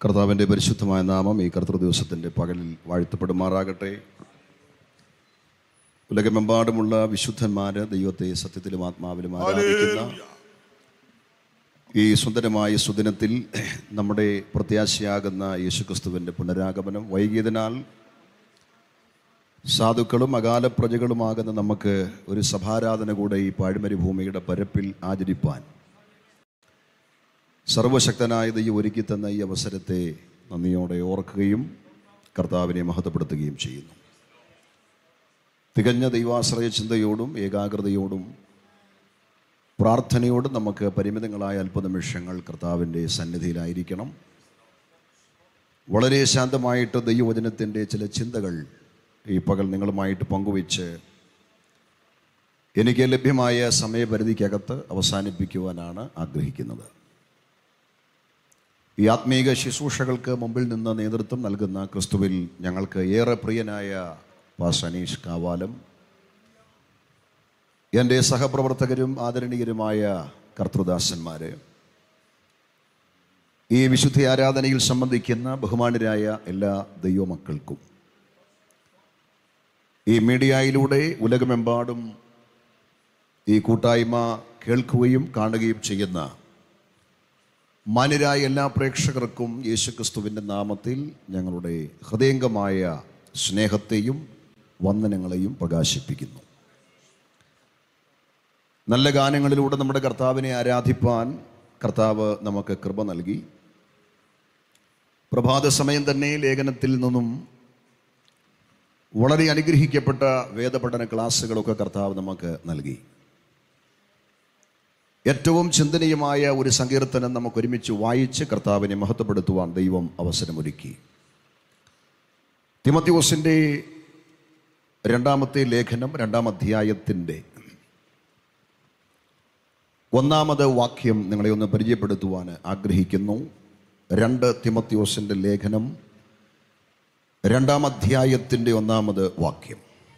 കർത്താവിൻ്റെ പരിശുദ്ധമായ നാമം ഈ കർത്തൃ ദിവസത്തിൻ്റെ പകലിൽ വാഴ്ത്തപ്പെടുമാറാകട്ടെ ഉലകമെമ്പാടുമുള്ള വിശുദ്ധന്മാർ ദൈവത്തെ സത്യത്തിലും ആത്മാവിലും ആരാധിക്കുന്ന ഈ സുന്ദരമായ സുദിനത്തിൽ നമ്മുടെ പ്രത്യാശയാകുന്ന യേശുക്രിസ്തുവിൻ്റെ പുനരാഗമനം വൈകിയതിനാൽ സാധുക്കളും അകാല പ്രജകളുമാകുന്ന നമുക്ക് ഒരു സഭാരാധന കൂടെ ഈ പാഴ്മരി ഭൂമിയുടെ പരപ്പിൽ ആചരിപ്പാൻ സർവശക്തനായ ദൈവം ഒരുക്കി തന്ന ഈ അവസരത്തെ നന്ദിയോടെ ഓർക്കുകയും കർത്താവിനെ മഹത്വപ്പെടുത്തുകയും ചെയ്യുന്നു തികഞ്ഞ ദൈവാശ്രയ ചിന്തയോടും ഏകാഗ്രതയോടും പ്രാർത്ഥനയോടും നമുക്ക് പരിമിതങ്ങളായ അല്പ നിമിഷങ്ങൾ കർത്താവിൻ്റെ സന്നിധിയിലായിരിക്കണം വളരെ ശാന്തമായിട്ട് ദൈവവചനത്തിൻ്റെ ചില ചിന്തകൾ ഈ പകൽ നിങ്ങളുമായിട്ട് പങ്കുവെച്ച് എനിക്ക് ലഭ്യമായ സമയപരിധിക്കകത്ത് അവസാനിപ്പിക്കുവാനാണ് ആഗ്രഹിക്കുന്നത് ഈ ആത്മീക ശുശ്രൂഷകൾക്ക് മുമ്പിൽ നിന്ന് നേതൃത്വം നൽകുന്ന ക്രിസ്തുവിൽ ഞങ്ങൾക്ക് ഏറെ പ്രിയനായ പാസ് അനീഷ് കാവാലം എൻ്റെ സഹപ്രവർത്തകരും ആദരണീയരുമായ കർത്തൃദാസന്മാർ ഈ വിശുദ്ധ ആരാധനയിൽ സംബന്ധിക്കുന്ന ബഹുമാനരായ എല്ലാ ദൈവമക്കൾക്കും ഈ മീഡിയയിലൂടെ ഉലകമെമ്പാടും ഈ കൂട്ടായ്മ കേൾക്കുകയും കാണുകയും ചെയ്യുന്ന മാന്യരായ എല്ലാ പ്രേക്ഷകർക്കും യേശുക്രിസ്തുവിൻ്റെ നാമത്തിൽ ഞങ്ങളുടെ ഹൃദയംഗമായ സ്നേഹത്തെയും വന്ദനങ്ങളെയും പ്രകാശിപ്പിക്കുന്നു നല്ല ഗാനങ്ങളിലൂടെ നമ്മുടെ കർത്താവിനെ ആരാധിപ്പാൻ കർത്താവ് നമുക്ക് കൃപ നൽകി പ്രഭാത സമയം തന്നെ ലേഖനത്തിൽ നിന്നും വളരെ അനുഗ്രഹിക്കപ്പെട്ട വേദപഠന ക്ലാസ്സുകളൊക്കെ കർത്താവ് നമുക്ക് നൽകി ഏറ്റവും ചിന്തനീയമായ ഒരു സങ്കീർത്തനം നമുക്ക് ഒരുമിച്ച് വായിച്ച് കർത്താവിനെ മഹത്വപ്പെടുത്തുവാൻ ദൈവം അവസരമൊരുക്കി തിമത്യോസിൻ്റെ രണ്ടാമത്തെ ലേഖനം രണ്ടാം അധ്യായത്തിൻ്റെ ഒന്നാമത് വാക്യം നിങ്ങളെ ഒന്ന് പരിചയപ്പെടുത്തുവാൻ ആഗ്രഹിക്കുന്നു രണ്ട് തിമത്യോസിൻ്റെ ലേഖനം രണ്ടാം അധ്യായത്തിൻ്റെ ഒന്നാമത് വാക്യം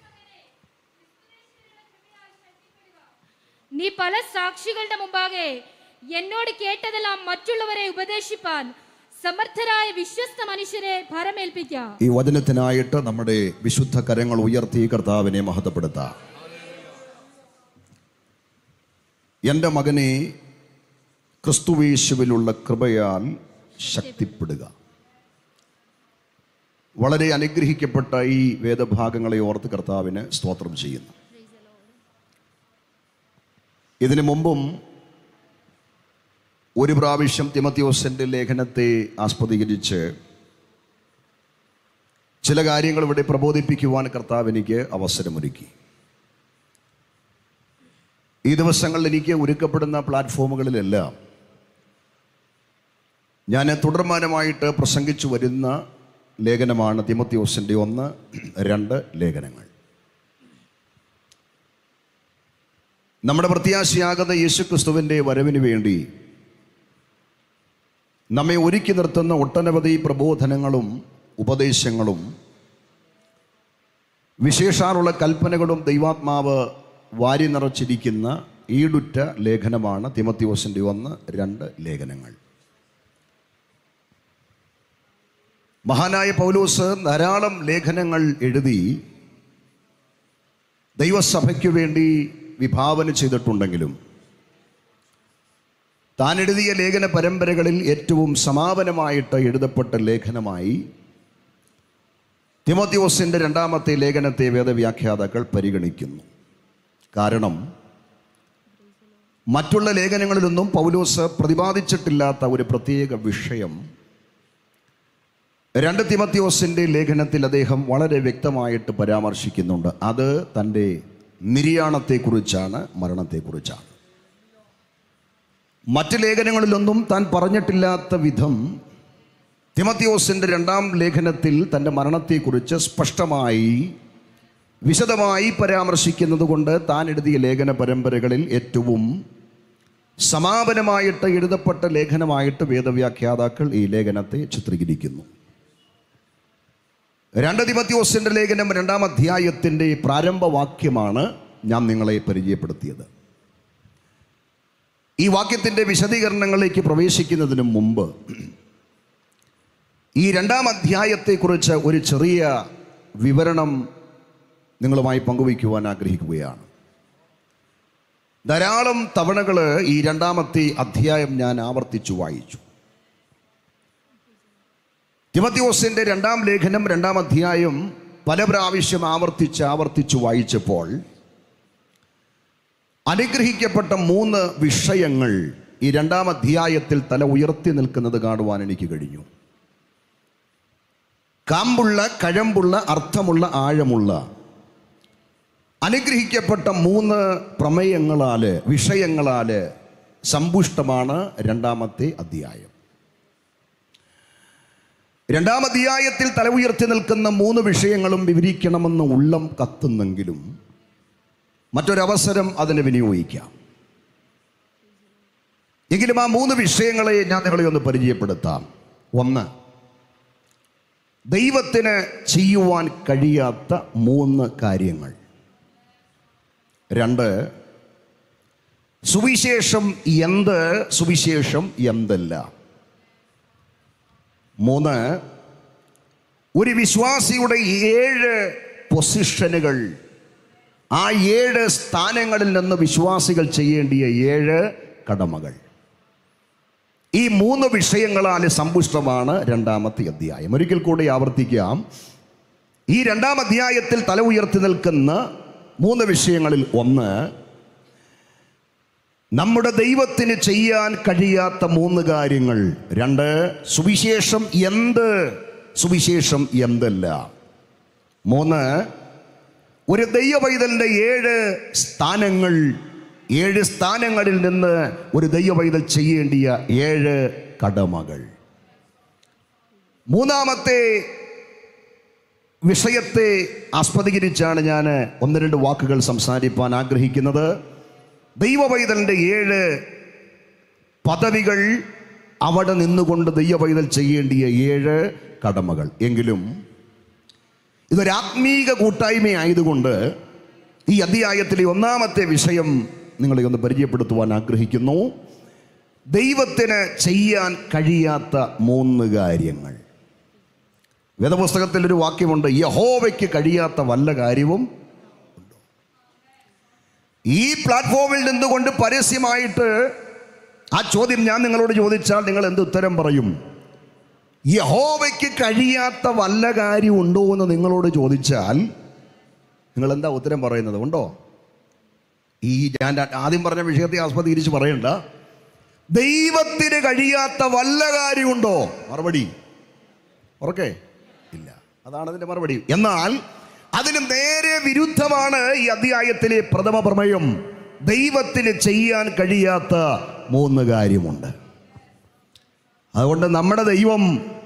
നീ പല സാക്ഷികളുടെ മുമ്പാകെ എന്നോട് കേട്ടതെല്ലാം മറ്റുള്ളവരെ ഉപദേശിപ്പാൻ സമർത്ഥരായ വിശ്വസ്ത മനുഷ്യരെ ഭരമേൽപ്പിക്കാം ഈ വചനത്തിനായിട്ട് നമ്മുടെ വിശുദ്ധ കരങ്ങൾ ഉയർത്തി കർത്താവിനെ മഹത്വപ്പെടുത്താം എൻ്റെ മകനെ ക്രിസ്തുവേശുവിലുള്ള കൃപയാൽ ശക്തിപ്പെടുക വളരെ അനുഗ്രഹിക്കപ്പെട്ട ഈ വേദഭാഗങ്ങളെ ഓർത്ത് കർത്താവിന് സ്തോത്രം ചെയ്യുന്നു ഇതിനു മുമ്പും ഒരു പ്രാവശ്യം തിമത്യോസിൻ്റെ ലേഖനത്തെ ആസ്പദീകരിച്ച് ചില കാര്യങ്ങൾ ഇവിടെ പ്രബോധിപ്പിക്കുവാൻ കർത്താവ് എനിക്ക് അവസരമൊരുക്കി ഈ ദിവസങ്ങളിൽ എനിക്ക് ഒരുക്കപ്പെടുന്ന പ്ലാറ്റ്ഫോമുകളിലെല്ലാം ഞാൻ തുടർമാനമായിട്ട് പ്രസംഗിച്ചു വരുന്ന ലേഖനമാണ് തിമത്യോസിൻ്റെ ഒന്ന് രണ്ട് ലേഖനങ്ങൾ നമ്മുടെ പ്രത്യാശയാകുന്ന യേശുക്രിസ്തുവിൻ്റെ വരവിന് വേണ്ടി നമ്മെ ഒരുക്കി നിർത്തുന്ന ഒട്ടനവധി പ്രബോധനങ്ങളും ഉപദേശങ്ങളും വിശേഷാറുള്ള കൽപ്പനകളും ദൈവാത്മാവ് വാരി നിറച്ചിരിക്കുന്ന ഈടുറ്റ ലേഖനമാണ് തിമത്യോസിൻ്റെ ഒന്ന് രണ്ട് ലേഖനങ്ങൾ മഹാനായ പൗലോസ് ധാരാളം ലേഖനങ്ങൾ എഴുതി ദൈവസഭയ്ക്ക് വേണ്ടി വിഭാവന ചെയ്തിട്ടുണ്ടെങ്കിലും താൻ എഴുതിയ ലേഖന പരമ്പരകളിൽ ഏറ്റവും സമാപനമായിട്ട് എഴുതപ്പെട്ട ലേഖനമായി തിമോത്യോസിൻ്റെ രണ്ടാമത്തെ ലേഖനത്തെ വേദവ്യാഖ്യാതാക്കൾ പരിഗണിക്കുന്നു കാരണം മറ്റുള്ള ലേഖനങ്ങളിലൊന്നും പൗലോസ് പ്രതിപാദിച്ചിട്ടില്ലാത്ത ഒരു പ്രത്യേക വിഷയം രണ്ട് തിമത്യോസിൻ്റെ ലേഖനത്തിൽ അദ്ദേഹം വളരെ വ്യക്തമായിട്ട് പരാമർശിക്കുന്നുണ്ട് അത് തൻ്റെ നിര്യാണത്തെക്കുറിച്ചാണ് മരണത്തെക്കുറിച്ചാണ് മറ്റ് ലേഖനങ്ങളിലൊന്നും താൻ പറഞ്ഞിട്ടില്ലാത്ത വിധം തിമത്യോസിൻ്റെ രണ്ടാം ലേഖനത്തിൽ തൻ്റെ മരണത്തെക്കുറിച്ച് സ്പഷ്ടമായി വിശദമായി പരാമർശിക്കുന്നത് കൊണ്ട് താൻ എഴുതിയ ലേഖന പരമ്പരകളിൽ ഏറ്റവും സമാപനമായിട്ട് എഴുതപ്പെട്ട ലേഖനമായിട്ട് വേദവ്യാഖ്യാതാക്കൾ ഈ ലേഖനത്തെ ചിത്രീകരിക്കുന്നു രണ്ട് തിമത്യോസിൻ്റെ ലേഖനം രണ്ടാം അധ്യായത്തിൻ്റെ പ്രാരംഭവാക്യമാണ് ഞാൻ നിങ്ങളെ പരിചയപ്പെടുത്തിയത് ഈ വാക്യത്തിൻ്റെ വിശദീകരണങ്ങളിലേക്ക് പ്രവേശിക്കുന്നതിന് മുമ്പ് ഈ രണ്ടാം അധ്യായത്തെക്കുറിച്ച് ഒരു ചെറിയ വിവരണം നിങ്ങളുമായി പങ്കുവയ്ക്കുവാൻ ആഗ്രഹിക്കുകയാണ് ധാരാളം തവണകൾ ഈ രണ്ടാമത്തെ അധ്യായം ഞാൻ ആവർത്തിച്ചു വായിച്ചു തിമത്യോസിന്റെ രണ്ടാം ലേഖനം രണ്ടാം അധ്യായം പല പ്രാവശ്യം ആവർത്തിച്ച് ആവർത്തിച്ചു വായിച്ചപ്പോൾ അനുഗ്രഹിക്കപ്പെട്ട മൂന്ന് വിഷയങ്ങൾ ഈ രണ്ടാം അധ്യായത്തിൽ തല ഉയർത്തി നിൽക്കുന്നത് കാണുവാൻ എനിക്ക് കഴിഞ്ഞു കാമ്പുള്ള കഴമ്പുള്ള അർത്ഥമുള്ള ആഴമുള്ള അനുഗ്രഹിക്കപ്പെട്ട മൂന്ന് പ്രമേയങ്ങളാല് വിഷയങ്ങളാല് സമ്പുഷ്ടമാണ് രണ്ടാമത്തെ അധ്യായം രണ്ടാം അധ്യായത്തിൽ തല ഉയർത്തി നിൽക്കുന്ന മൂന്ന് വിഷയങ്ങളും വിവരിക്കണമെന്ന് ഉള്ളം കത്തുന്നെങ്കിലും മറ്റൊരവസരം അതിന് വിനിയോഗിക്കാം എങ്കിലും ആ മൂന്ന് വിഷയങ്ങളെ ഞാൻ നിങ്ങളെ ഒന്ന് പരിചയപ്പെടുത്താം ഒന്ന് ദൈവത്തിന് ചെയ്യുവാൻ കഴിയാത്ത മൂന്ന് കാര്യങ്ങൾ രണ്ട് സുവിശേഷം എന്ത് സുവിശേഷം എന്തല്ല മൂന്ന് ഒരു വിശ്വാസിയുടെ ഏഴ് പൊസിഷനുകൾ ആ ഏഴ് സ്ഥാനങ്ങളിൽ നിന്ന് വിശ്വാസികൾ ചെയ്യേണ്ടിയ ഏഴ് കടമകൾ ഈ മൂന്ന് വിഷയങ്ങളാൽ സമ്പുഷ്ടമാണ് രണ്ടാമത്തെ അധ്യായം ഒരിക്കൽ കൂടി ആവർത്തിക്കാം ഈ രണ്ടാം അധ്യായത്തിൽ തല ഉയർത്തി നിൽക്കുന്ന മൂന്ന് വിഷയങ്ങളിൽ ഒന്ന് നമ്മുടെ ദൈവത്തിന് ചെയ്യാൻ കഴിയാത്ത മൂന്ന് കാര്യങ്ങൾ രണ്ട് സുവിശേഷം എന്ത് സുവിശേഷം എന്തല്ല മൂന്ന് ഒരു ദൈവവൈതലിൻ്റെ ഏഴ് സ്ഥാനങ്ങൾ ഏഴ് സ്ഥാനങ്ങളിൽ നിന്ന് ഒരു ദൈവവൈതൽ ചെയ്യേണ്ടിയ ഏഴ് കടമകൾ മൂന്നാമത്തെ വിഷയത്തെ ആസ്പദീകരിച്ചാണ് ഞാൻ ഒന്ന് രണ്ട് വാക്കുകൾ സംസാരിപ്പാൻ ആഗ്രഹിക്കുന്നത് ദൈവവൈതലിൻ്റെ ഏഴ് പദവികൾ അവിടെ നിന്നുകൊണ്ട് ദൈവവൈതൽ ചെയ്യേണ്ടിയ ഏഴ് കടമകൾ എങ്കിലും ഇതൊരു ആത്മീക കൂട്ടായ്മയായതുകൊണ്ട് ഈ അധ്യായത്തിലെ ഒന്നാമത്തെ വിഷയം നിങ്ങളെ ഒന്ന് പരിചയപ്പെടുത്തുവാൻ ആഗ്രഹിക്കുന്നു ദൈവത്തിന് ചെയ്യാൻ കഴിയാത്ത മൂന്ന് കാര്യങ്ങൾ വേദപുസ്തകത്തിൽ ഒരു വാക്യമുണ്ട് യഹോവയ്ക്ക് കഴിയാത്ത വല്ല കാര്യവും ഉണ്ടോ ഈ പ്ലാറ്റ്ഫോമിൽ നിന്നുകൊണ്ട് പരസ്യമായിട്ട് ആ ചോദ്യം ഞാൻ നിങ്ങളോട് ചോദിച്ചാൽ നിങ്ങൾ എന്ത് ഉത്തരം പറയും യഹോവയ്ക്ക് കഴിയാത്ത വല്ല കാര്യം ഉണ്ടോ എന്ന് നിങ്ങളോട് ചോദിച്ചാൽ നിങ്ങൾ എന്താ ഉത്തരം പറയുന്നത് ഉണ്ടോ ഈ ഞാൻ ആദ്യം പറഞ്ഞ വിഷയത്തെ ആസ്പദീകരിച്ച് പറയണ്ട ദൈവത്തിന് കഴിയാത്ത വല്ല കാര്യമുണ്ടോ മറുപടി ഉറക്കേ ഇല്ല അതാണ് അതിന്റെ മറുപടി എന്നാൽ അതിന് നേരെ വിരുദ്ധമാണ് ഈ അധ്യായത്തിലെ പ്രഥമ പ്രമേയം ദൈവത്തിന് ചെയ്യാൻ കഴിയാത്ത മൂന്ന് കാര്യമുണ്ട് അതുകൊണ്ട് നമ്മുടെ ദൈവം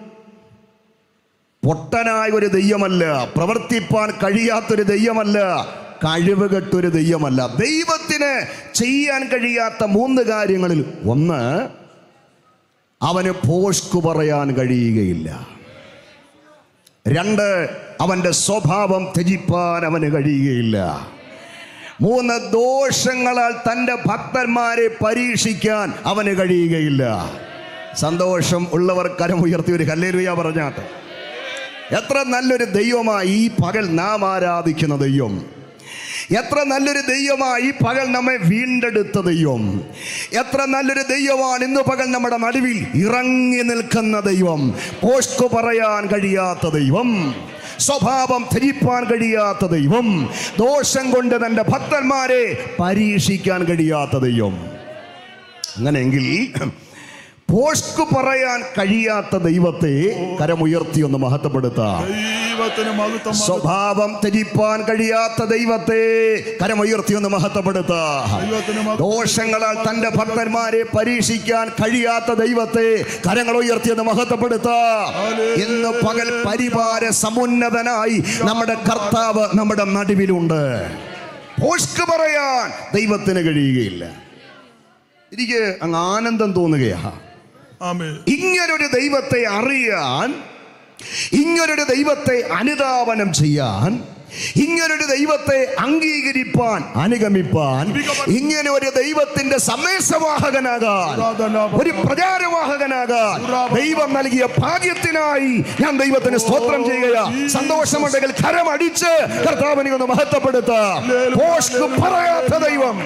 പൊട്ടനായ ഒരു ദൈവമല്ല പ്രവർത്തിപ്പാൻ കഴിയാത്തൊരു ദൈവമല്ല കഴിവുകെട്ടൊരു ദൈവമല്ല ദൈവത്തിന് ചെയ്യാൻ കഴിയാത്ത മൂന്ന് കാര്യങ്ങളിൽ ഒന്ന് അവന് പോഷ്കു പറയാൻ കഴിയുകയില്ല രണ്ട് അവൻ്റെ സ്വഭാവം ത്യജിപ്പാൻ അവന് കഴിയുകയില്ല മൂന്ന് ദോഷങ്ങളാൽ തൻ്റെ ഭക്തന്മാരെ പരീക്ഷിക്കാൻ അവന് കഴിയുകയില്ല സന്തോഷം ഉള്ളവർ കരമുയർത്തി ഒരു കല്ലേലുയ പറഞ്ഞാട്ട് എത്ര നല്ലൊരു ദൈവമായി ഈ പകൽ നാം ആരാധിക്കുന്ന ദൈവം എത്ര നല്ലൊരു ദൈവമായി ഈ പകൽ നമ്മെ വീണ്ടെടുത്ത ദൈവം എത്ര നല്ലൊരു ദൈവമാണ് ഇന്ന് പകൽ നമ്മുടെ നടുവിൽ ഇറങ്ങി നിൽക്കുന്ന ദൈവം പോസ്കു പറയാൻ കഴിയാത്ത ദൈവം സ്വഭാവം ധരിപ്പാൻ കഴിയാത്ത ദൈവം ദോഷം കൊണ്ട് തൻ്റെ ഭക്തന്മാരെ പരീക്ഷിക്കാൻ കഴിയാത്ത ദൈവം അങ്ങനെയെങ്കിൽ പോസ്കു പറയാൻ കഴിയാത്ത ദൈവത്തെ കരമുയർത്തി ഒന്ന് മഹത്വപ്പെടുത്താം ദൈവത്തിന് മഹത്വം സ്വഭാവം ത്യജിപ്പാൻ കഴിയാത്ത ദൈവത്തെ കരമുയർത്തി ഒന്ന് മഹത്വപ്പെടുത്താം ദൈവത്തിന് മഹത്വം ദോഷങ്ങളാൽ തന്റെ ഭക്തന്മാരെ പരീക്ഷിക്കാൻ കഴിയാത്ത ദൈവത്തെ കരങ്ങൾ ഉയർത്തിയെന്ന് മഹത്വപ്പെടുത്താം ഇന്ന് പകൽ പരിവാര സമുന്നതനായി നമ്മുടെ കർത്താവ് നമ്മുടെ നടുവിലുണ്ട് പോഷ്ക്ക് പറയാൻ ദൈവത്തിന് കഴിയുകയില്ല എനിക്ക് അങ്ങ് ആനന്ദം തോന്നുകയാ ആമേ ഇങ്ങനൊരു ദൈവത്തെ അറിയാൻ ഇങ്ങനൊരു ദൈവത്തെ അനുധാവനം ചെയ്യാൻ ഇങ്ങനൊരു ദൈവത്തെ അംഗീകരിപ്പാൻ അനുഗമിപ്പാൻ ഇങ്ങനെ ഒരു ദൈവത്തിന്റെ സന്ദേശവാഹകനാകാൻ ഒരു പ്രചാരവാഹകനാകാൻ ദൈവം നൽകിയ ഭാഗ്യത്തിനായി ഞാൻ ദൈവത്തിന് സ്തോത്രം ചെയ്യുക സന്തോഷമുണ്ടെങ്കിൽ കരമടിച്ച് കർത്താവിനെ ഒന്ന് മഹത്വപ്പെടുത്താം പോഷ്ക് പറയാത്ത ദൈവം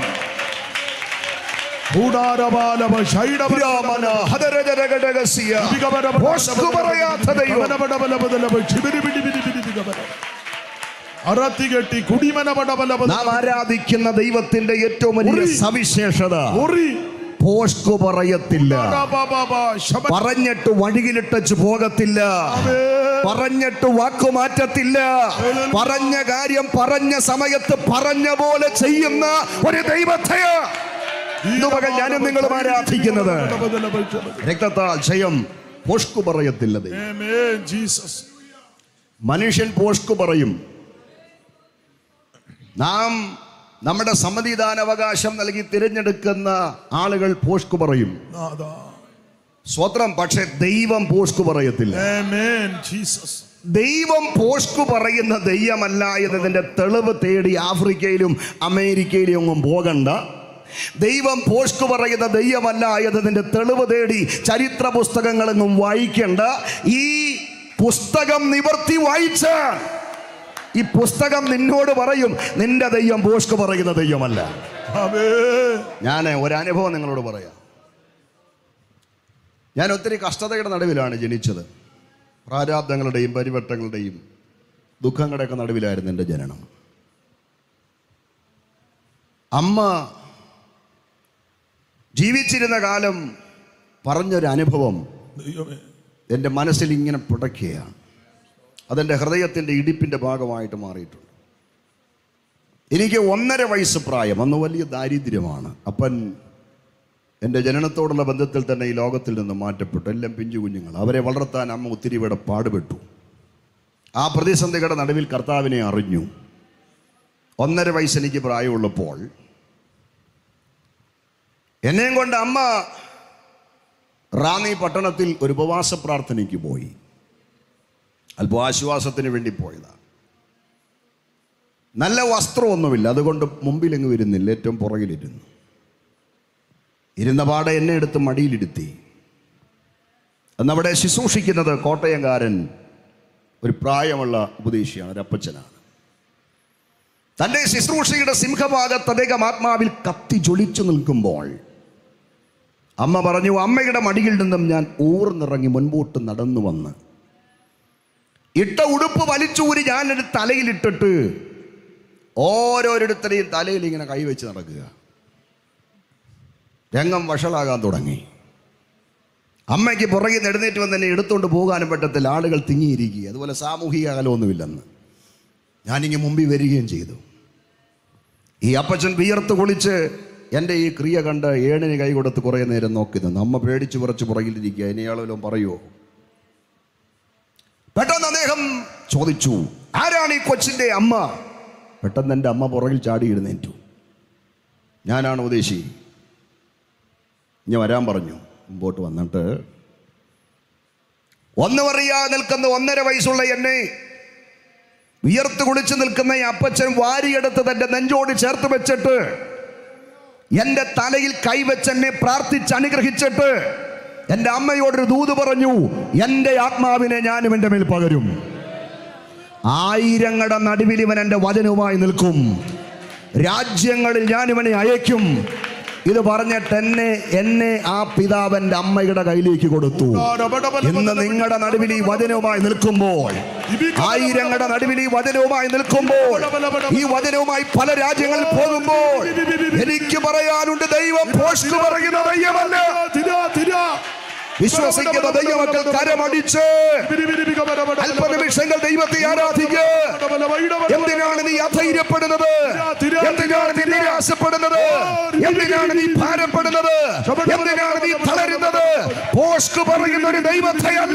കൂടാരപാലവ ശൈഡവ പുരാമന ഹതരജരഘടകസ്യ. പോഷ്ക് പറയാത്ത ദൈവം അറത്തികെട്ടി കുടിമനപടബലപദ നാം ആരാധിക്കുന്ന ദൈവത്തിന്റെ ഏറ്റവും വലിയ ഉറി. സവിശേഷത ഉറി പോഷ്ക് പറയത്തില്ല ബാബാബാബ ശബ പറഞ്ഞിട്ട് വഴിയിലിട്ടച്ച് പോകത്തില്ല പറഞ്ഞിട്ട് വാക്കു മാറ്റത്തില്ല പറഞ്ഞ കാര്യം പറഞ്ഞ സമയത്ത് പറഞ്ഞ പോലെ ചെയ്യുന്ന ഒരു ദൈവത്തെയാ ഇന്ന് പകൽ ഞാനും നിങ്ങളും ആരാധിക്കുന്നത് രക്തത്താൽ ജയം പോഷ്കു പറയത്തില്ല ദൈവം. Amen, Jesus. മനുഷ്യൻ പോഷ്കു പറയും നാം നമ്മുടെ സമ്മതിദാനാവകാശം നൽകി തിരഞ്ഞെടുക്കുന്ന ആളുകൾ പോഷ്കു പറയും നാഥാ. സ്വത്രം പക്ഷെ ദൈവം പോഷ്കു പറയത്തില്ല Amen, Jesus. ദൈവം പോഷ്കു പറയുന്ന ദൈവമല്ല എന്നതിന്റെ തെളിവ് തേടി ആഫ്രിക്കയിലും അമേരിക്കയിലും ഒന്നും പോകണ്ട ദൈവം പോഷ്കു പറയുന്ന ദൈവമല്ല എന്നതിന്റെ തെളിവ് തേടി ചരിത്ര പുസ്തകങ്ങളെങ്ങും വായിക്കേണ്ട ഈ പുസ്തകം നിവർത്തി വായിച്ചാൽ ഈ പുസ്തകം നിന്നോട് പറയും നിന്റെ ദൈവം പോഷ്കു പറയുന്ന ദൈവമല്ല Amen. ഞാൻ ഒരനുഭവം നിങ്ങളോട് പറയാം ഞാൻ ഒത്തിരി കഷ്ടതയുടെ നടുവിലാണ് ജനിച്ചത് പ്രാരാബ്ദങ്ങളുടെയും പരിവട്ടങ്ങളുടെയും ദുഃഖങ്ങളുടെയൊക്കെ നടുവിലായിരുന്നു എൻ്റെ ജനനം അമ്മ ജീവിച്ചിരുന്ന കാലം പറഞ്ഞൊരു അനുഭവം ദൈവമേ. എൻ്റെ മനസ്സിൽ ഇങ്ങനെ പുടയ്ക്കുകയാണ് അതെൻ്റെ ഹൃദയത്തിൻ്റെ ഇടിപ്പിൻ്റെ ഭാഗമായിട്ട് മാറിയിട്ടുണ്ട് എനിക്ക് ഒന്നര വയസ്സ് പ്രായം അന്ന് വലിയ ദാരിദ്ര്യമാണ് അപ്പൻ എൻ്റെ ജനനത്തോടുള്ള ബന്ധത്തിൽ തന്നെ ഈ ലോകത്തിൽ നിന്ന് മാറ്റപ്പെട്ടു എല്ലാം പിഞ്ചു കുഞ്ഞുങ്ങൾ അവരെ വളർത്താൻ അമ്മ ഒത്തിരി ഇവിടെ പാടുപെട്ടു ആ പ്രതിസന്ധികളുടെ നടുവിൽ കർത്താവിനെ അറിഞ്ഞു ഒന്നര വയസ്സ് എനിക്ക് പ്രായമുള്ളപ്പോൾ എന്നെയും കൊണ്ട് അമ്മ റാന്നി പട്ടണത്തിൽ ഒരു ഉപവാസ പ്രാർത്ഥനയ്ക്ക് പോയി അല്പം ആശ്വാസത്തിന് വേണ്ടി പോയതാണ് നല്ല വസ്ത്രമൊന്നുമില്ല അതുകൊണ്ട് മുമ്പിലെങ്ങും ഇരുന്നില്ല ഏറ്റവും പുറകിലിരുന്നു ഇരുന്ന പാടെ എന്നെ എടുത്ത് മടിയിലിരുത്തി അന്നവിടെ ശുശ്രൂഷിക്കുന്നത് കോട്ടയംകാരൻ ഒരു പ്രായമുള്ള ഉപദേശിയാണ് ഒരു അപ്പച്ചനാണ് തൻ്റെ ശുശ്രൂഷയുടെ സിംഹഭാഗത്ത് അദ്ദേഹം ആത്മാവിൽ കത്തി ജ്വലിച്ചു നിൽക്കുമ്പോൾ അമ്മ പറഞ്ഞു അമ്മയുടെ മടിയിൽ നിന്നും ഞാൻ ഊർന്നിറങ്ങി മുൻപോട്ട് നടന്നു വന്ന് ഇട്ട ഉടുപ്പ് വലിച്ചൂരി ഞാനൊരു തലയിലിട്ടിട്ട് ഓരോരുത്തരെയും തലയിൽ ഇങ്ങനെ കൈവച്ച് നടക്കുക രംഗം വഷളാകാൻ തുടങ്ങി അമ്മയ്ക്ക് പുറകിൽ നിന്ന് എഴുന്നേറ്റ് വന്ന് എന്നെ എടുത്തുകൊണ്ട് പോകാനും പറ്റത്തില്ല ആളുകൾ തിങ്ങിയിരിക്കുക അതുപോലെ സാമൂഹിക അകലമൊന്നുമില്ലെന്ന് ഞാനിങ്ങ് മുമ്പിൽ വരികയും ചെയ്തു ഈ അപ്പച്ചൻ വിയർത്ത് കുളിച്ച് എൻ്റെ ഈ ക്രിയ കണ്ട് ഏണിന് കൈ കൊടുത്ത് കുറേ നേരം നോക്കി നിന്നു അമ്മ പേടിച്ച് കുറച്ച് പുറകിലിരിക്കുക ഇനി ആളെല്ലാം പറയുമോ പെട്ടെന്ന് അദ്ദേഹം ചോദിച്ചു ആരാണ് ഈ കൊച്ചിൻ്റെ അമ്മ പെട്ടെന്ന് എൻ്റെ അമ്മ പുറകിൽ ചാടി എഴുന്നേറ്റു ഞാനാണ് ഉദ്ദേശി ഞാൻ വരാൻ പറഞ്ഞു മുമ്പോട്ട് വന്നിട്ട് ഒന്നും അറിയാതെ നിൽക്കുന്ന ഒന്നര വയസ്സുള്ള എന്നെ വിയർത്ത് കുളിച്ച് നിൽക്കുന്ന ഈ അപ്പച്ചൻ വാരിയെടുത്ത് തന്റെ നെഞ്ചോട് ചേർത്ത് വെച്ചിട്ട് എൻ്റെ തലയിൽ കൈവച്ച് എന്നെ പ്രാർത്ഥിച്ച് അനുഗ്രഹിച്ചിട്ട് എൻ്റെ അമ്മയോടൊരു ദൂത് പറഞ്ഞു എൻ്റെ ആത്മാവിനെ ഞാനും എൻ്റെ മേൽ പകരും ആയിരങ്ങളുടെ നടുവിൽ ഇവൻ എൻ്റെ വചനവുമായി നിൽക്കും രാജ്യങ്ങളിൽ ഞാൻ ഇവനെ അയക്കും ഇത് പറഞ്ഞിട്ട് എന്നെ എന്നെ ആ പിതാവന്റെ അമ്മയുടെ കയ്യിലേക്ക് കൊടുത്തു ഇന്ന് നിങ്ങളുടെ നടുവിൽ ഈ വചനവുമായി നിൽക്കുമ്പോൾ ആയിരങ്ങളുടെ നടുവിൽ ഈ വചനവുമായി നിൽക്കുമ്പോൾ ഈ വചനവുമായി പല രാജ്യങ്ങളിൽ പോകുമ്പോൾ എനിക്ക് പറയാനുണ്ട് ദൈവം പോസ്റ്റ് പറയുന്ന ദൈവമല്ല തിര, തിര. വിശ്വസിക്കുന്ന ദൈവമക്കൾ കരമടിച്ച് അല്പനിമിഷങ്ങൾ ദൈവത്തെ ആരാധിക്കുക എന്തിനാണ് നീ അധൈര്യപ്പെടുന്നത് എന്തിനാണ് നീ നിരാശപ്പെടുന്നത് എന്തിനാണ് നീ ഭാരപ്പെടുന്നത് എന്തിനാണ് നീ തളരുന്നത് പോസ്റ്റ് പറയുന്ന ഒരു ദൈവത്തെയല്ല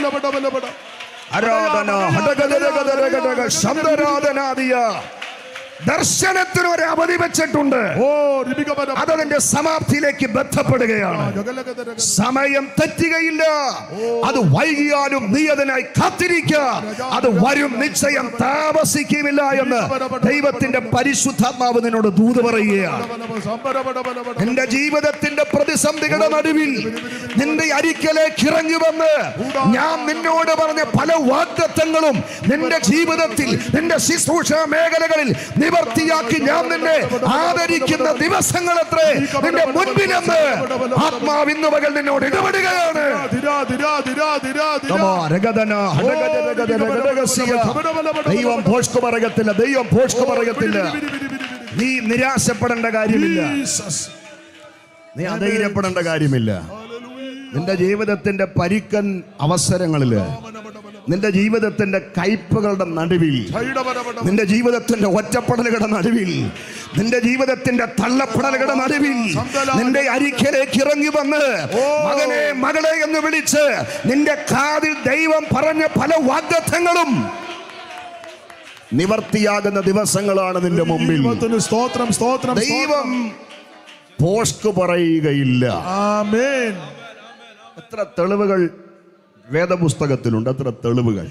ആരാധന ഹടഗദഗദഗദഗദഗ ശബ്ദരാധനാദിയ ദർശനത്തിന് ഒരു അവധി വെച്ചിട്ടുണ്ട് ഓ റിബികബര അതതിന്റെ സമാപ്തിയിലേക്ക് ബന്ധപ്പെടുകയാണ് ജഗലഗദര സമയം തെറ്റുകയില്ല അത് വൈകിയാലും നീ അതിനായി കാത്തിരിക്കുക അത് വരും നിശ്ചയം താമസിക്കുമില്ല എന്ന് ദൈവത്തിന്റെ പരിശുദ്ധാത്മാവ് നിന്നോട് ദൂത് പറയുകയാണ് സംബരബടബടബട നിന്റെ ജീവിതത്തിന്റെ പ്രതിസന്ധികളുടെ നടുവിൽ നിന്റെ അരിക്കലേക്ക് ഇറങ്ങി വന്ന് ഞാൻ നിന്നോട് പറഞ്ഞ പല വാഗ്ദത്തങ്ങളും നിന്റെ ജീവിതത്തിൽ നിന്റെ ശുശ്രൂഷ മേഖലകളിൽ നിവർത്തിയാക്കി ഞാൻ നിന്നെ ആദരിക്കുന്ന ദിവസങ്ങൾ എത്രേ നിന്റെ മുൻപിലെന്ന് ആത്മാവ് ഇന്ന് പകൽ നിന്നോട് ഇടപെടുകയാണ് ദിരാ ദിരാ ദിരാ ദിരാ ദിരാ നമോ രഗതന ഹടഗത രഗത രഗതഗസിയ. ദൈവം ഭോഷ്കു പറയത്തില്ല ദൈവം ഭോഷ്കു പറയത്തില്ല നീ നിരാശപ്പെടേണ്ട കാര്യമില്ല ജീസസ് നീ അധൈര്യപ്പെടേണ്ട കാര്യമില്ല നിന്റെ ജീവിതത്തിന്റെ പരിക്കൻ അവസരങ്ങളില് നിന്റെ ജീവിതത്തിന്റെ കയ്പുകളുടെ നടുവിൽ ധൈഡബടബട നിന്റെ ജീവിതത്തിന്റെ ഒറ്റപ്പെടലുകളുടെ നടുവിൽ നിന്റെ ജീവിതത്തിന്റെ തള്ളപ്പെടലുകളുടെ നടുവിൽ നിന്റെ അരിക്കലേക്ക് ഇറങ്ങി വന്ന് മകനെ മകളെ എന്ന് വിളിച്ച് നിന്റെ കാതിൽ ദൈവം പറഞ്ഞ പല വാഗ്ദത്തങ്ങളും നിവർത്തിയാകുന്ന ദിവസങ്ങളാണ് നിന്റെ മുമ്പിൽ ദൈവത്തിന് സ്തോത്രം സ്തോത്രം ദൈവം പോസ്റ്റ് പറയുകയില്ല ആമേൻ എത്ര തെളിവുകൾ വേദപുസ്തകത്തിലുണ്ട് എത്ര തെളിവുകൾ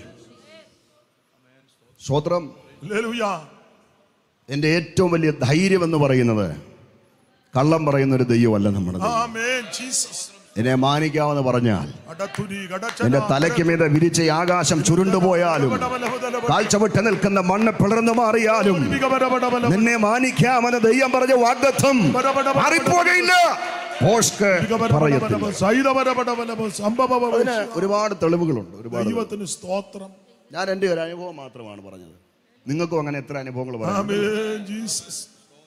സ്വത്രം ഹല്ലേലൂയ എൻ്റെ ഏറ്റവും വലിയ ധൈര്യം എന്ന് പറയുന്നത് കള്ളം പറയുന്ന ഒരു ദൈവമല്ല നമ്മുടെ ദൈവം. ആമേൻ ജീസസ് എന്നെ മാനിക്കാമെന്ന് പറഞ്ഞാൽ അടത്തുരി എന്റെ തലയ്ക്ക് മീതെ വിരിച്ച ഈ ആകാശം ചുരുണ്ടുപോയാലും കാഴ്ച വിട്ട് നിൽക്കുന്ന മണ്ണ് പിളർന്നു മാറിയാലും നിന്നെ മാനിക്കാമെന്ന് ദൈവം പറഞ്ഞ വാഗ്ദത്വം മാറിപ്പോകയില്ല പോഷ്ക്ക് പറയത്തില്ല അതിന് ഒരുപാട് തെളിവുകളുണ്ട് ഒരുപാട് ദൈവത്തിന് സ്തോത്രം ഞാൻ എൻ്റെ ഒരു അനുഭവം മാത്രമാണ് പറഞ്ഞത് നിങ്ങൾക്കും അങ്ങനെ എത്ര അനുഭവങ്ങൾ പറയാം ആമേൻ ജീസസ്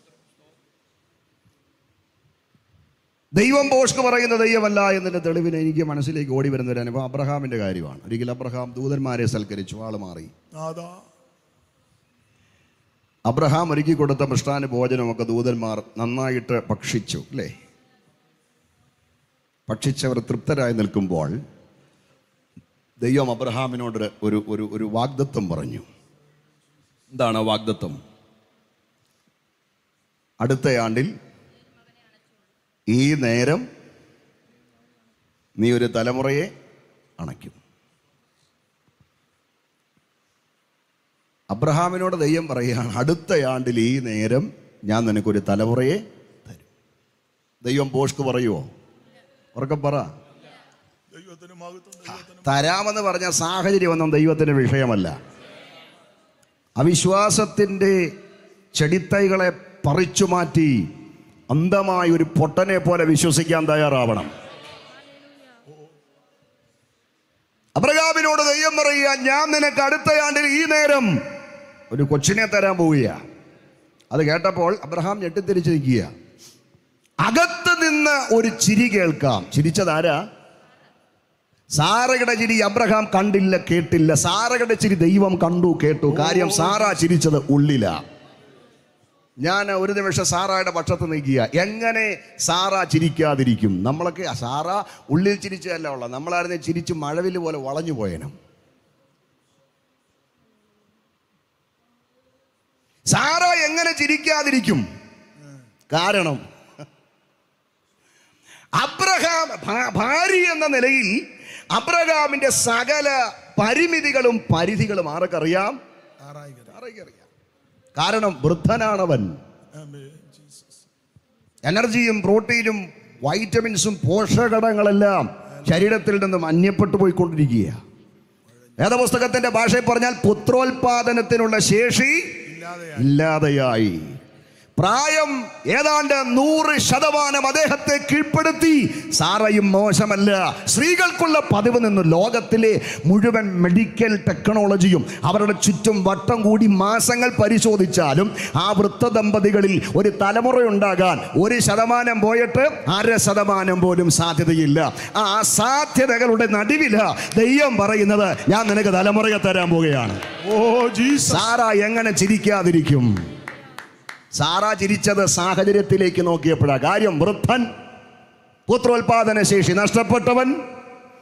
ദൈവം പോഷ്ക്ക് പറയുന്ന ദൈവമല്ല എന്നതിന്റെ തെളിവിന് എനിക്ക് മനസ്സിലേക്ക് ഓടി വരുന്ന ഒരു അനുഭവം അബ്രഹാമിന്റെ കാര്യമാണ് ഒരിക്കൽ അബ്രഹാം ദൂതന്മാരെ സൽക്കരിച്ചു ആള് മാറി നാദാ അബ്രഹാം ഒരുക്കി കൊടുത്ത മൃഷ്ടാന ഭോജനമൊക്കെ ദൂതന്മാർ നന്നായിട്ട് ഭക്ഷിച്ചു അല്ലേ ഭക്ഷിച്ചവർ തൃപ്തരായി നിൽക്കുമ്പോൾ ദൈവം അബ്രഹാമിനോട് ഒരു ഒരു ഒരു വാഗ്ദത്വം പറഞ്ഞു എന്താണ് ആ വാഗ്ദത്വം അടുത്ത ആണ്ടിൽ ഈ നേരം നീ ഒരു തലമുറയെ അണയ്ക്കും അബ്രഹാമിനോട് ദൈവം പറയുകയാണ് അടുത്ത ആണ്ടിൽ ഈ നേരം ഞാൻ നിനക്കൊരു തലമുറയെ തരും ദൈവം പോഷ്ക്ക് പറയുമോ ഉറക്കം പറ ദൈവത്തിന് മഹത്വം ദൈവത്തിന് തരാമെന്ന് പറഞ്ഞ സാഹചര്യമൊന്നും ദൈവത്തിന് വിഷയമല്ല അവിശ്വാസത്തിൻ്റെ ചെടിത്തൈകളെ പറിച്ചു മാറ്റി അന്ധമായ ഒരു പൊട്ടനെ പോലെ വിശ്വസിക്കാൻ തയ്യാറാവണം അബ്രഹാമിനോട് ദൈവം പറയുക ഞാൻ നിനക്ക് അടുത്ത ആണ്ടിൽ ഈ നേരം ഒരു കൊച്ചിനെ തരാൻ പോവുക അത് കേട്ടപ്പോൾ അബ്രഹാം ഞെട്ടിത്തിരിച്ച് നിൽക്കുക അകത്ത് നിന്ന് ഒരു ചിരി കേൾക്കാം ചിരിച്ചതാരാ സാറയുടെ ചിരി അബ്രഹാം കണ്ടില്ല കേട്ടില്ല സാറയുടെ ചിരി ദൈവം കണ്ടു കേട്ടു കാര്യം സാറ ചിരിച്ചത് ഉള്ളില ഞാൻ ഒരു നിമിഷം സാറായുടെ പക്ഷത്ത് നിൽക്കുക എങ്ങനെ സാറ ചിരിക്കാതിരിക്കും നമ്മളൊക്കെ സാറ ഉള്ളിൽ ചിരിച്ചതല്ല ഉള്ള നമ്മളായിരുന്നു ചിരിച്ച് മഴവില് പോലെ വളഞ്ഞു പോയനും സാറ എങ്ങനെ ചിരിക്കാതിരിക്കും കാരണം അബ്രഹാം ഭാ- ഭാര്യ എന്ന നിലയിൽ അബ്രഹാമിന്റെ സകല പരിമിതികളും പരിധികളും ആർക്കറിയാം ആർക്കറിയാം കാരണം വൃദ്ധനാണവൻ ആമേൻ ജീസസ് എനർജിയും പ്രോട്ടീനും വൈറ്റമിൻസും പോഷകഘടകങ്ങളെല്ലാം ശരീരത്തിൽ നിന്നും അന്യപ്പെട്ടു പോയിക്കൊണ്ടിരിക്കുക വേദപുസ്തകത്തിന്റെ ഭാഷയിൽ പറഞ്ഞാൽ പുത്രോത്പാദനത്തിനുള്ള ശേഷി ഇല്ലാതെയായി പ്രായം ഏതാണ്ട് നൂറ് ശതമാനം അദ്ദേഹത്തെ കീഴ്പ്പെടുത്തി സാറയും മോശമല്ല സ്ത്രീകൾക്കുള്ള പതിവ് നിന്ന് ലോകത്തിലെ മുഴുവൻ മെഡിക്കൽ ടെക്നോളജിയും അവരുടെ ചുറ്റും വട്ടം കൂടി മാസങ്ങൾ പരിശോധിച്ചാലും ആ വൃത്ത ദമ്പതികളിൽ ഒരു തലമുറയുണ്ടാകാൻ ഒരു ശതമാനം പോയിട്ട് അര ശതമാനം പോലും സാധ്യതയില്ല ആ സാധ്യതകളുടെ നടുവില ദൈവം പറയുന്നത് ഞാൻ നിനക്ക് തലമുറയെ തരാൻ പോവുകയാണ് ഓ ജീസസ് സാറ എങ്ങനെ ചിരിക്കാതിരിക്കും സാറ ചിരിച്ചത് സാഹചര്യത്തിലേക്ക് നോക്കിയപ്പോഴാ കാര്യം വൃദ്ധൻ പുത്രോത്പാദന ശേഷി നഷ്ടപ്പെട്ടവൻ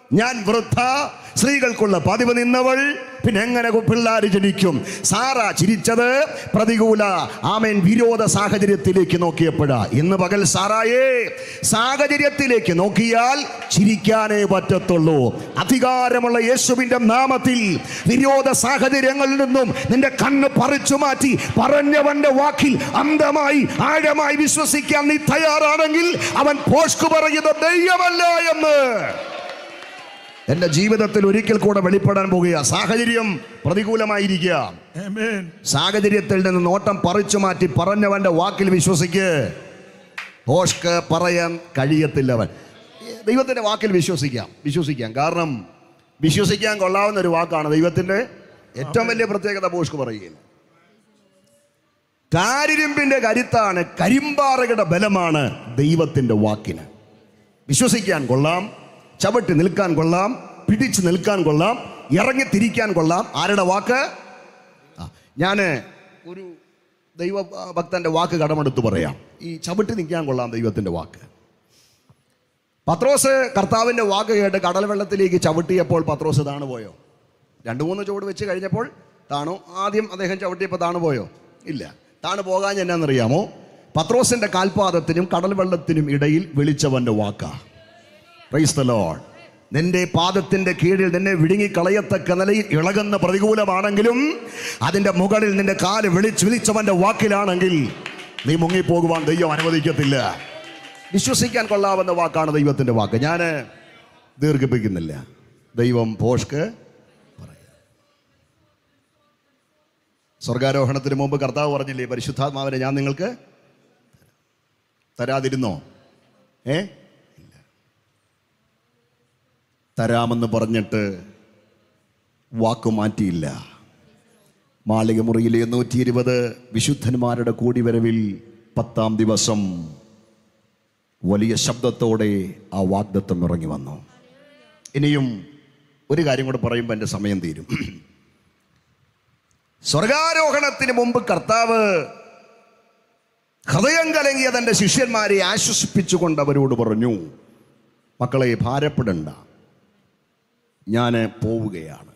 ഞാൻ വൃദ്ധ സ്ത്രീകൾക്കുള്ള പതിവ് നിന്നവൾ പിന്നെ എങ്ങനെ പിള്ളേർ ജനിക്കും സാറ ചിരിച്ചത് പ്രതികൂല ആമേൻ വിരോധ സാഹചര്യത്തിലേക്ക് നോക്കിയപ്പോഴാ ഇന്ന് പകൽ സാറായേ സാഹചര്യത്തിലേക്ക് നോക്കിയാൽ ചിരിക്കാനേ പറ്റത്തുള്ളൂ അധികാരമുള്ള യേശുവിന്റെ നാമത്തിൽ വിരോധ സാഹചര്യങ്ങളിൽ നിന്നും നിന്റെ കണ്ണ് പറിച്ചു മാറ്റി പറഞ്ഞവന്റെ വാക്കിൽ അന്ധമായി ആഴമായി വിശ്വസിക്കാൻ നീ തയ്യാറാണെങ്കിൽ അവൻ പോഷ്കു പറയുന്ന ദൈവമല്ല എന്ന് എന്റെ ജീവിതത്തിൽ ഒരിക്കൽ കൂടെ വെളിപ്പെടാൻ പോകുക സാഹചര്യം പ്രതികൂലമായിരിക്കുക Amen. സാഹചര്യത്തിൽ നിന്ന് നോട്ടം പറിച്ചു മാറ്റി പറഞ്ഞവന്റെ വാക്കിൽ വിശ്വസിക്ക് പോഷ്ക്ക് പറയാൻ കഴിയത്തില്ല അവൻ ദൈവത്തിന്റെ വാക്കിൽ വിശ്വസിക്കാം വിശ്വസിക്കാം കാരണം വിശ്വസിക്കാൻ കൊള്ളാവുന്ന ഒരു വാക്കാണ് ദൈവത്തിന്റെ ഏറ്റവും വലിയ പ്രത്യേകത പോഷ്ക്ക് പറയുകയില്ല കാരിരുമ്പിന്റെ കരുത്താണ് കരിമ്പാറയുടെ ബലമാണ് ദൈവത്തിന്റെ വാക്കിന് വിശ്വസിക്കാൻ കൊള്ളാം ചവിട്ടി നിൽക്കാൻ കൊള്ളാം പിടിച്ചു നിൽക്കാൻ കൊള്ളാം ഇറങ്ങി തിരിക്കാൻ കൊള്ളാം ആരുടെ വാക്ക് ഞാൻ ഒരു ദൈവ ഭക്തന്റെ വാക്ക് കടമെടുത്ത് പറയാം ഈ ചവിട്ടി നിൽക്കാൻ കൊള്ളാം ദൈവത്തിന്റെ വാക്ക് പത്രോസ് കർത്താവിന്റെ വാക്ക് കേട്ട് കടൽ വെള്ളത്തിലേക്ക് ചവിട്ടിയപ്പോൾ പത്രോസ് താണു പോയോ രണ്ട് മൂന്ന് ചുവട് വെച്ച് കഴിഞ്ഞപ്പോൾ താണു ആദ്യം അദ്ദേഹം ചവിട്ടിയപ്പോൾ താണു പോയോ ഇല്ല താണു പോകാൻ എന്നാന്നറിയാമോ പത്രോസിന്റെ കാൽപാദത്തിനും കടൽ വെള്ളത്തിനും ഇടയിൽ വിളിച്ചവന്റെ വാക്കാ പ്രൈസ് ദ ലോർഡ് നിന്റെ പാദത്തിന്റെ കീഴിൽ നിന്നെ വിഴുങ്ങിക്കളയത്തക്ക നിലയിൽ ഇളകുന്ന പ്രതികൂലമാണെങ്കിലും അതിന്റെ മുകളിൽ നിന്റെ കാല് വിളിച്ച് വിളിച്ചവന്റെ വാക്കിലാണെങ്കിൽ നീ മുങ്ങിപ്പോകുവാൻ ദൈവം അനുവദിക്കത്തില്ല വിശ്വസിക്കാൻ കൊള്ളാവുന്ന വാക്കാണ് ദൈവത്തിന്റെ വാക്ക് ഞാൻ ദീർഘിപ്പിക്കുന്നില്ല ദൈവം പോഷ്ക്ക് പറയാം സ്വർഗാരോഹണത്തിന് മുമ്പ് കർത്താവ് പറഞ്ഞില്ലേ പരിശുദ്ധാത്മാവിനെ ഞാൻ നിങ്ങൾക്ക് തരാതിരുന്നോ ഏ തരാമെന്ന് പറഞ്ഞിട്ട് വാക്കു മാറ്റിയില്ല മാളിക മുറിയിലെ നൂറ്റി ഇരുപത് വിശുദ്ധന്മാരുടെ കൂടിവരവിൽ പത്താം ദിവസം വലിയ ശബ്ദത്തോടെ ആ വാഗ്ദത്വം ഇറങ്ങി വന്നു ഇനിയും ഒരു കാര്യം കൂടെ പറയുമ്പോൾ എൻ്റെ സമയം തീരും സ്വർഗാരോഹണത്തിന് മുമ്പ് കർത്താവ് ഹൃദയം കലങ്ങിയ തൻ്റെ ശിഷ്യന്മാരെ ആശ്വസിപ്പിച്ചുകൊണ്ട് അവരോട് പറഞ്ഞു മക്കളെ ഭാരപ്പെടണ്ട ഞാൻ പോവുകയാണ്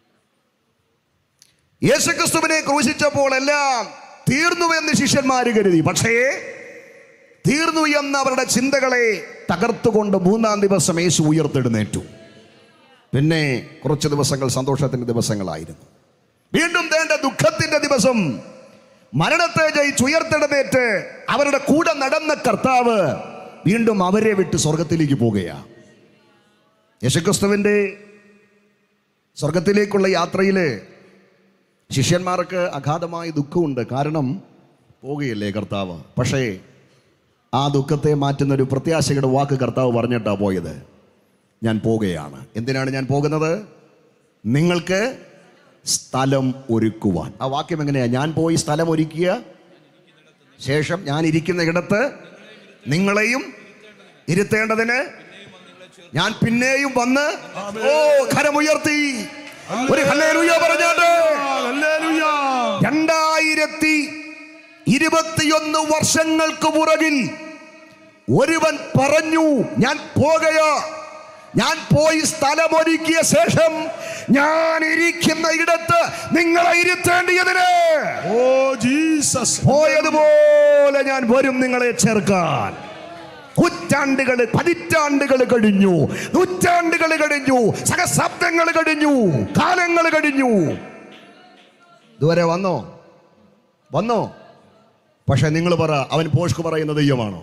യേശുക്രിസ്തുവിനെ ക്രൂശിച്ചപ്പോൾ എല്ലാം തീർന്നു എന്ന് ശിഷ്യന്മാർ കരുതി പക്ഷേ തീർന്നു എന്ന അവരുടെ ചിന്തകളെ തകർത്തുകൊണ്ട് മൂന്നാം ദിവസം യേശു ഉയർത്തെഴുന്നേറ്റു പിന്നെ കുറച്ച് ദിവസങ്ങൾ സന്തോഷത്തിന്റെ ദിവസങ്ങളായിരുന്നു വീണ്ടും വേണ്ട ദുഃഖത്തിന്റെ ദിവസം മരണത്തെ ജയിച്ച് ഉയർത്തെഴുന്നേറ്റ് അവരുടെ കൂടെ നടന്ന കർത്താവ് വീണ്ടും അവരെ വിട്ട് സ്വർഗത്തിലേക്ക് പോകുകയാണ് യേശുക്രിസ്തുവിൻ്റെ സ്വർഗത്തിലേക്കുള്ള യാത്രയിൽ ശിഷ്യന്മാർക്ക് അഗാധമായ ദുഃഖമുണ്ട് കാരണം പോകുകയല്ലേ കർത്താവ് പക്ഷേ ആ ദുഃഖത്തെ മാറ്റുന്ന ഒരു പ്രത്യാശയുടെ വാക്ക് കർത്താവ് പറഞ്ഞിട്ടാ പോയത് ഞാൻ പോകുകയാണ് എന്തിനാണ് ഞാൻ പോകുന്നത് നിങ്ങൾക്ക് സ്ഥലം ഒരുക്കുവാൻ ആ വാക്യം എങ്ങനെയാ ഞാൻ പോയി സ്ഥലം ഒരുക്കിയ ശേഷം ഞാൻ ഇരിക്കുന്ന ഇടത്ത് നിങ്ങളെയും ഇരുത്തേണ്ടതിന് ഞാൻ പിന്നെയും വന്ന് ഓ കരമുയർത്തി ഒരു ഹല്ലേലൂയ പറഞ്ഞാട്ട് Hallelujah. രണ്ടായിരത്തി ഇരുപത്തിയൊന്ന് വർഷങ്ങൾക്ക് പുറകിൽ ഒരുവൻ പറഞ്ഞു ഞാൻ പോകയാ ഞാൻ പോയി സ്ഥലമൊരുക്കിയ ശേഷം ഞാൻ ഇരിക്കുന്ന ഇടത്ത് നിങ്ങളെ ഇരുത്തേണ്ടിയതിന് Oh, Jesus. പോയതുപോലെ ഞാൻ വരും നിങ്ങളെ ചേർക്കാൻ നൂറ്റാണ്ടുകൾ പതിറ്റാണ്ടുകൾ കഴിഞ്ഞു നൂറ്റാണ്ടുകൾ കഴിഞ്ഞു സഹശബ്ദങ്ങൾ കഴിഞ്ഞു കാലങ്ങൾ കഴിഞ്ഞു ഇതുവരെ വന്നോ വന്നോ പക്ഷെ നിങ്ങൾ പറ അവൻ പോഷ്ക്ക് പറയുന്ന ദൈവമാണോ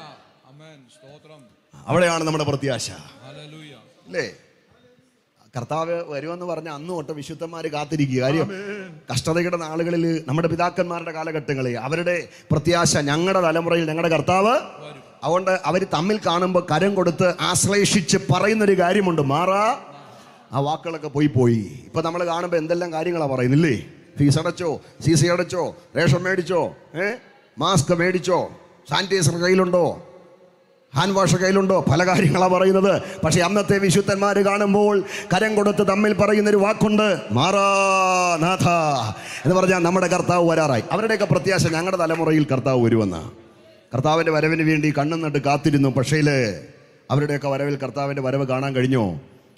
അവിടെയാണ് നമ്മുടെ പ്രത്യാശ അല്ലേ കർത്താവ് വരുമെന്ന് പറഞ്ഞ അന്ന് തൊട്ട് വിശുദ്ധന്മാർ കാത്തിരിക്കുക കാര്യം കഷ്ടതയുടെ നാളുകളിൽ നമ്മുടെ പിതാക്കന്മാരുടെ കാലഘട്ടങ്ങളിൽ അവരുടെ പ്രത്യാശ ഞങ്ങളുടെ തലമുറയിൽ ഞങ്ങളുടെ കർത്താവ് അതുകൊണ്ട് അവർ തമ്മിൽ കാണുമ്പോൾ കരം കൊടുത്ത് ആശ്ലേഷിച്ച് പറയുന്നൊരു കാര്യമുണ്ട് മാറാ ആ വാക്കുകളൊക്കെ പോയി പോയി ഇപ്പൊ നമ്മൾ കാണുമ്പോൾ എന്തെല്ലാം കാര്യങ്ങളാണ് പറയുന്നില്ലേ ഫീസ് അടച്ചോ സി സി അടച്ചോ റേഷൻ മേടിച്ചോ ഏ മാസ്ക് മേടിച്ചോ സാനിറ്റൈസർ കയ്യിലുണ്ടോ ഹാൻഡ് വാഷ് കയ്യിലുണ്ടോ പല കാര്യങ്ങളാണ് പറയുന്നത് പക്ഷെ അന്നത്തെ വിശുദ്ധന്മാർ കാണുമ്പോൾ കരം കൊടുത്ത് തമ്മിൽ പറയുന്നൊരു വാക്കുണ്ട് മാറാനാഥ എന്ന് പറഞ്ഞാൽ നമ്മുടെ കർത്താവ് വരാറായി അവരുടെയൊക്കെ പ്രത്യാശ ഞങ്ങളുടെ തലമുറയിൽ കർത്താവ് വരുമെന്ന കർത്താവിൻ്റെ വരവിന് വേണ്ടി കണ്ണും നട്ട് കാത്തിരുന്നു പക്ഷേ അവരുടെയൊക്കെ വരവിൽ കർത്താവിൻ്റെ വരവ് കാണാൻ കഴിഞ്ഞോ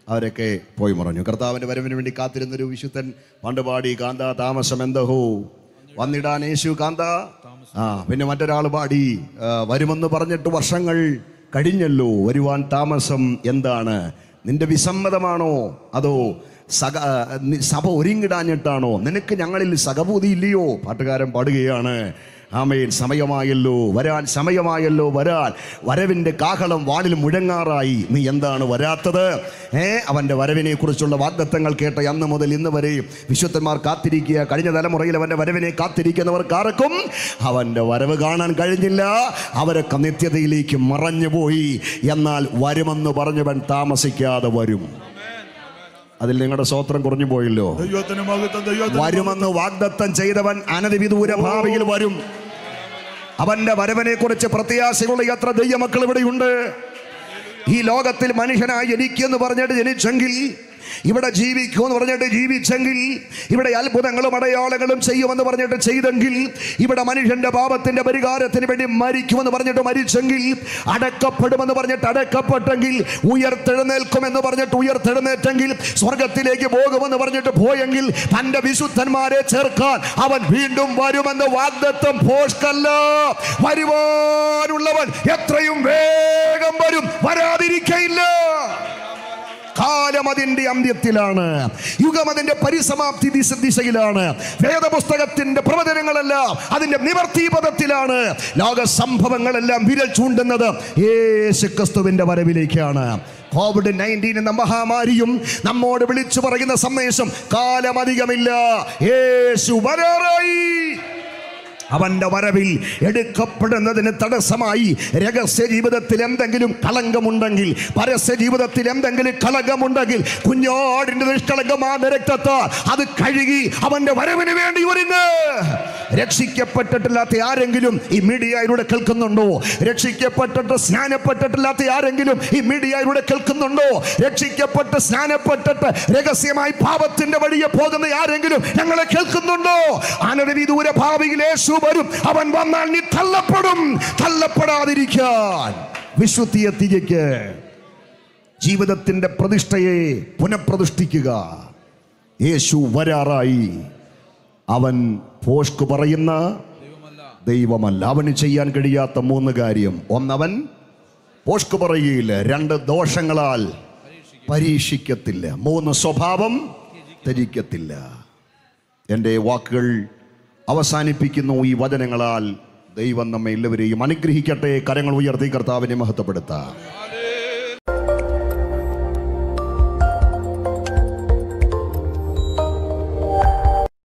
അവരൊക്കെ പോയി മറഞ്ഞു കർത്താവിൻ്റെ വരവിന് വേണ്ടി കാത്തിരുന്നൊരു വിശുദ്ധൻ പണ്ട് പാടി കാന്ത താമസം എന്തഹോ വന്നിടാൻ യേശു കാന്ത ആ പിന്നെ മറ്റൊരാൾ പാടി ആ, വരുമെന്ന് പറഞ്ഞിട്ട് വർഷങ്ങൾ കഴിഞ്ഞല്ലോ വരുവാൻ താമസം എന്താണ് നിന്റെ വിസമ്മതമാണോ അതോ സക നി- സഭ ഒരുങ്ങിടാഞ്ഞിട്ടാണോ നിനക്ക് ഞങ്ങളിൽ സഹബൂതി ഇല്ലയോ പാട്ടുകാരൻ പാടുകയാണ് ആമേൻ സമയമായല്ലോ വരാൻ സമയമായല്ലോ വരാൻ വരവിൻ്റെ കാഹളം വാണിൽ മുഴങ്ങാറായി നീ എന്താണ് വരാത്തത് ഏ അവൻ്റെ വരവിനെ കുറിച്ചുള്ള വാഗ്ദത്തങ്ങൾ കേട്ട അന്ന് മുതൽ ഇന്ന് വരെ വിശുദ്ധന്മാർ കാത്തിരിക്കുക കഴിഞ്ഞ തലമുറയിൽ അവൻ്റെ വരവിനെ കാത്തിരിക്കുന്നവർക്ക് ആർക്കും അവൻ്റെ വരവ് കാണാൻ കഴിഞ്ഞില്ല അവരൊക്കെ നിത്യതയിലേക്ക് മറഞ്ഞുപോയി എന്നാൽ വരുമെന്ന് പറഞ്ഞവൻ താമസിക്കാതെ വരും അതിൽ നിങ്ങളുടെ സ്വത്രം കുറഞ്ഞു പോയല്ലോ ദൈവത്തിന് മഹത്വം ദൈവത്തിന് വരുമെന്ന് വാഗ്ദത്തം ചെയ്തവൻ അനധിവിദൂര ഭാവിയിൽ വരും അവന്റെ വരവനെ കുറിച്ച് പ്രത്യാശയുള്ള എത്ര ദൈവമക്കൾ ഇവിടെയുണ്ട് ഈ ലോകത്തിൽ മനുഷ്യനായി ജനിക്കുമെന്ന് പറഞ്ഞിട്ട് ജനിച്ചെങ്കിൽ ഇവിടെ ജീവിക്കുമെന്ന് പറഞ്ഞിട്ട് ജീവിച്ചെങ്കിൽ ഇവിടെ അത്ഭുതങ്ങളും അടയാളങ്ങളും ചെയ്യുമെന്ന് പറഞ്ഞിട്ട് ചെയ്തെങ്കിൽ ഇവിടെ മനുഷ്യന്റെ പാപത്തിന്റെ പരിഹാരത്തിന് വേണ്ടി മരിക്കുമെന്ന് പറഞ്ഞിട്ട് മരിച്ചെങ്കിൽ അടക്കപ്പെടുമെന്ന് പറഞ്ഞിട്ട് അടക്കപ്പെട്ടെങ്കിൽ ഉയർത്തെഴുന്നേൽക്കുമെന്ന് പറഞ്ഞിട്ട് ഉയർത്തെഴുന്നേറ്റെങ്കിൽ സ്വർഗത്തിലേക്ക് പോകുമെന്ന് പറഞ്ഞിട്ട് പോയെങ്കിൽ തന്റെ വിശുദ്ധന്മാരെ ചേർക്കാൻ അവൻ വീണ്ടും വരുമെന്ന് വാഗ്ദത്വം പോസ്റ്റല്ല വരുവാനുള്ളവൻ എത്രയും വേഗം വരും വരാതിരിക്കയില്ല കാലം അതിന്റെ അന്ത്യത്തിലാണ് യുഗം അതിന്റെ പരിസമാപ്തി ദിശ ദിശയിലാണ് വേദപുസ്തകത്തിന്റെ പ്രവചനങ്ങളെല്ലാം അതിന്റെ നിവർത്തിപഥത്തിലാണ് ലോക സംഭവങ്ങളെല്ലാം വിരൽ ചൂണ്ടുന്നത് യേശു ക്രിസ്തുവിന്റെ വരവിലേക്കാണ് കോവിഡ് നയൻറ്റീൻ എന്ന മഹാമാരിയും നമ്മോട് വിളിച്ചു പറയുന്ന സന്ദേശം കാലമധികമില്ല യേശു വരാറായി അവന്റെ വരവിൽ എടുക്കപ്പെടുന്നതിന് തടസ്സമായി രഹസ്യ ജീവിതത്തിൽ എന്തെങ്കിലും കളങ്കമുണ്ടെങ്കിൽ പരസ്യ ജീവിതത്തിൽ എന്തെങ്കിലും കളങ്കമുണ്ടെങ്കിൽ കുഞ്ഞോടിന്റെ നിഷ്കളങ്കമായ രക്തത്താൽ അത് കഴുകി അവന്റെ വരവിന് വേണ്ടി ഒരുങ്ങ് രക്ഷിക്കപ്പെട്ടിട്ടില്ലാത്ത ആരെങ്കിലും ഈ മീഡിയയിലൂടെ കേൾക്കുന്നുണ്ടോ രക്ഷിക്കപ്പെട്ടിട്ട് സ്നാനപ്പെട്ടിട്ടില്ലാത്ത ആരെങ്കിലും ഈ മീഡിയയിലൂടെ കേൾക്കുന്നുണ്ടോ രക്ഷിക്കപ്പെട്ട് സ്നാനപ്പെട്ടിട്ട് രഹസ്യമായി പാപത്തിന്റെ വഴിയെ പോകുന്ന ആരെങ്കിലും ഞങ്ങളെ കേൾക്കുന്നുണ്ടോ അനവധി ദൂര ഭാവിയിൽ യേശു വരും അവൻ വന്നാൽ നീ തള്ളപ്പെടും തള്ളപ്പെടാതിരിക്കാൻ വിശുദ്ധിയെ തിരിക്ക് ജീവിതത്തിന്റെ പ്രതിഷ്ഠയെ പുനഃപ്രതിഷ്ഠിക്കുക യേശു വരാറായി അവൻ പോഷ്ക് പറയുന്ന ദൈവമല്ല അവന് ചെയ്യാൻ കഴിയാത്ത മൂന്ന് കാര്യം ഒന്നവൻ പോഷ്ക് പറയുകയില്ല രണ്ട് ദോഷങ്ങളാൽ പരീക്ഷിക്കത്തില്ല മൂന്ന് സ്വഭാവം ധരിക്കത്തില്ല എൻ്റെ വാക്കുകൾ അവസാനിപ്പിക്കുന്നു ഈ വചനങ്ങളാൽ ദൈവം നമ്മെ എല്ലാവരെയും അനുഗ്രഹിക്കട്ടെ കരങ്ങൾ ഉയർത്തി കർത്താവിനെ മഹത്വപ്പെടുത്താം